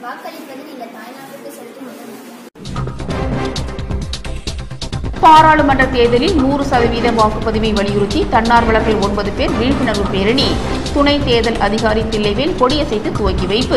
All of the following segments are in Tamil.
வாக்களிப்பது நீங்கள் தாய்நாட்டுக்கு செலுத்தும் முதல் பாராளுமன்ற தேர்தலில் நூறு சதவீத வாக்குப்பதிவை வலியுறுத்தி தன்னார்வலர்கள் ஒன்பது பேர் விழிப்புணர்வு பேரணி துணை தேர்தல் அதிகாரி தில்லைவேல் கொடியசைத்து துவக்கி வைப்பு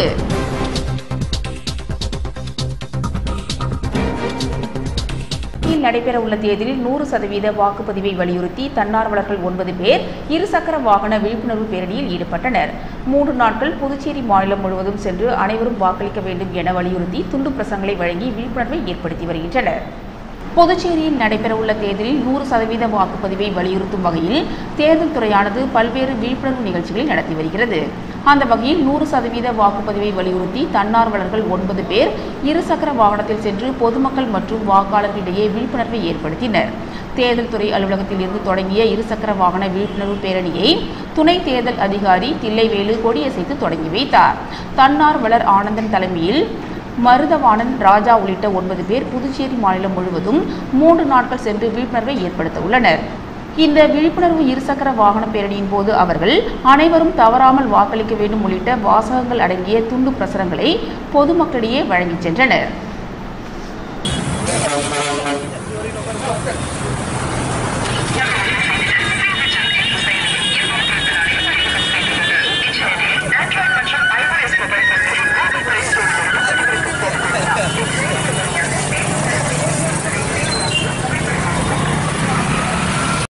இல் நடைபெறவுள்ள தேர்தலில் நூறு சதவீத வாக்குப்பதிவை வலியுறுத்தி தன்னார்வலர்கள் ஒன்பது பேர் இருசக்கர வாகன விழிப்புணர்வு பேரணியில் ஈடுபட்டனர் மூன்று நாட்கள் புதுச்சேரி மாநிலம் முழுவதும் சென்று அனைவரும் வாக்களிக்க வேண்டும் என வலியுறுத்தி துண்டு பிரசங்களை வழங்கி விழிப்புணர்வை ஏற்படுத்தி வருகின்றனர் புதுச்சேரியில் நடைபெறவுள்ள தேர்தலில் நூறு சதவீத வாக்குப்பதிவை வலியுறுத்தும் வகையில் தேர்தல் துறையானது பல்வேறு விழிப்புணர்வு நிகழ்ச்சிகளை நடத்தி வருகிறது அந்த வகையில் நூறு சதவீத வாக்குப்பதிவை வலியுறுத்தி தன்னார்வலர்கள் ஒன்பது பேர் இருசக்கர வாகனத்தில் சென்று பொதுமக்கள் மற்றும் வாக்காளர்களிடையே விழிப்புணர்வை ஏற்படுத்தினர் தேர்தல் துறை அலுவலகத்தில் இருந்து தொடங்கிய இருசக்கர வாகன விழிப்புணர்வு பேரணியை துணை தேர்தல் அதிகாரி தில்லைவேலு கொடியசைத்து தொடங்கி வைத்தார் தன்னார்வலர் ஆனந்தன் தலைமையில் மருதவாணன் ராஜா உள்ளிட்ட ஒன்பது பேர் புதுச்சேரி மாநிலம் முழுவதும் மூன்று நாட்கள் சென்று விழிப்புணர்வை ஏற்படுத்த உள்ளனர் இந்த விழிப்புணர்வு இருசக்கர வாகன பேரணியின் போது அவர்கள் அனைவரும் தவறாமல் வாக்களிக்க வேண்டும் உள்ளிட்ட வாசகங்கள் அடங்கிய துண்டு பிரசுரங்களை பொதுமக்களிடையே வழங்கிச் சென்றனர்